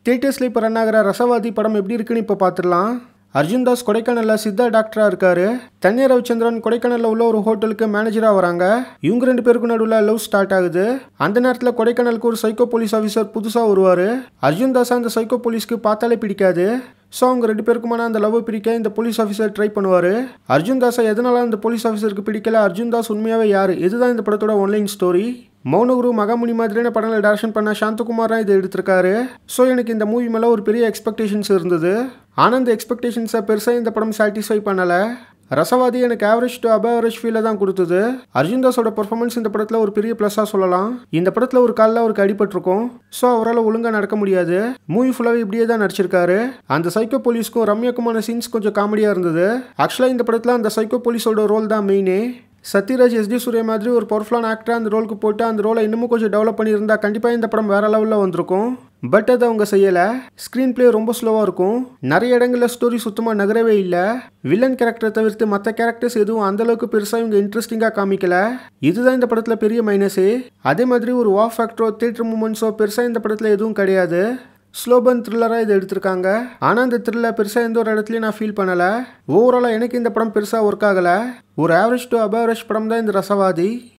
தேட்டர்ஸில் இப்போ ரன் ஆகிற ரசவாதி படம் எப்படி இருக்குன்னு இப்போ பார்த்துடலாம் அர்ஜுன் தாஸ் கொடைக்கானலில் சித்தா டாக்டராக இருக்காரு தன்யா ரவிச்சந்திரன் கொடைக்கானலில் உள்ள ஒரு ஹோட்டலுக்கு மேனேஜராக வராங்க இவங்க ரெண்டு பேருக்கும் நடுவில் லவ் ஸ்டார்ட் ஆகுது அந்த நேரத்தில் கொடைக்கானலுக்கு ஒரு சைக்கோ போலீஸ் ஆஃபீஸர் புதுசாக வருவார் அர்ஜுன் தாஸ் அந்த சைக்கோ போலீஸ்க்கு பார்த்தாலே பிடிக்காது ஸோ அவங்க ரெண்டு பேருக்குமான அந்த லவ் பிரிக்க இந்த போலீஸ் ஆஃபீஸர் ட்ரை பண்ணுவார் அர்ஜுன் தாஸை எதனால அந்த போலீஸ் ஆஃபீஸருக்கு பிடிக்கல அர்ஜுன் தாஸ் உண்மையாகவே யார் இதுதான் இந்த படத்தோட ஒன்லைன் ஸ்டோரி மௌனகுரு மகாமுனி மாதிரியான படங்களை டேரக்ஷன் பண்ண சாந்தகுமார் தான் இதை எடுத்திருக்காரு ஸோ எனக்கு இந்த மூவி மேலே ஒரு பெரிய எக்ஸ்பெக்டேஷன்ஸ் இருந்தது ஆனால் இந்த எக்ஸ்பெக்டேஷன்ஸை பெருசாக இந்த படம் சாட்டிஸ்ஃபை பண்ணலை ரசவாதி எனக்கு ஆவரேஜ் டு அபவரேஜ் ஃபீலை தான் கொடுத்தது அர்ஜுன் தாஸோட பெர்ஃபார்மன்ஸ் இந்த படத்தில் ஒரு பெரிய ப்ளஸ்ஸாக சொல்லலாம் இந்த படத்தில் ஒரு காலில் அவருக்கு அடிபட்டிருக்கும் ஸோ அவரால் ஒழுங்காக நடக்க முடியாது மூவி ஃபுல்லாகவே இப்படியே தான் நடிச்சிருக்காரு அந்த சைக்கோ போலீஸ்க்கும் ரம்யாக்குமான சீன்ஸ் கொஞ்சம் காமெடியாக இருந்தது ஆக்சுவலாக இந்த படத்தில் அந்த சைக்கோ போலீஸோட ரோல் தான் மெயினே சத்யராஜ் எஸ்டி சூர்யா மாதிரி ஒரு பவர்ஃபுல்லான ஆக்டராக அந்த ரோலுக்கு போட்டு அந்த ரோலை இன்னமும் கொஞ்சம் டெவலப் பண்ணியிருந்தா கண்டிப்பாக இந்த படம் வேற லெவலில் வந்திருக்கும் பட் அதை அவங்க செய்யலை ஸ்க்ரீன் பிளே ரொம்ப ஸ்லோவாக இருக்கும் நிறைய இடங்களில் ஸ்டோரி சுத்தமாக நகரவே இல்லை வில்லன் கேரக்டரை தவிர்த்து மற்ற கேரக்டர்ஸ் எதுவும் அந்தளவுக்கு பெருசாக இவங்க இன்ட்ரெஸ்டிங்காக காமிக்கல இதுதான் இந்த படத்தில் பெரிய மைனஸே அதே மாதிரி ஒரு வா ஃபேக்டரோ தேட்டர் மூமெண்ட்ஸோ பெருசாக இந்த படத்தில் எதுவும் கிடையாது ஸ்லோபன் த்ரில்லராக இதை எடுத்திருக்காங்க ஆனால் இந்த த்ரில்லர் பெருசாக எந்த ஒரு இடத்துலையும் நான் ஃபீல் பண்ணலை ஓவராலாக எனக்கு இந்த படம் பெருசாக ஒர்க் ஆகலை ஒரு ஆவரேஜ் டு அபவரேஜ் படம் தான் இந்த ரசவாதி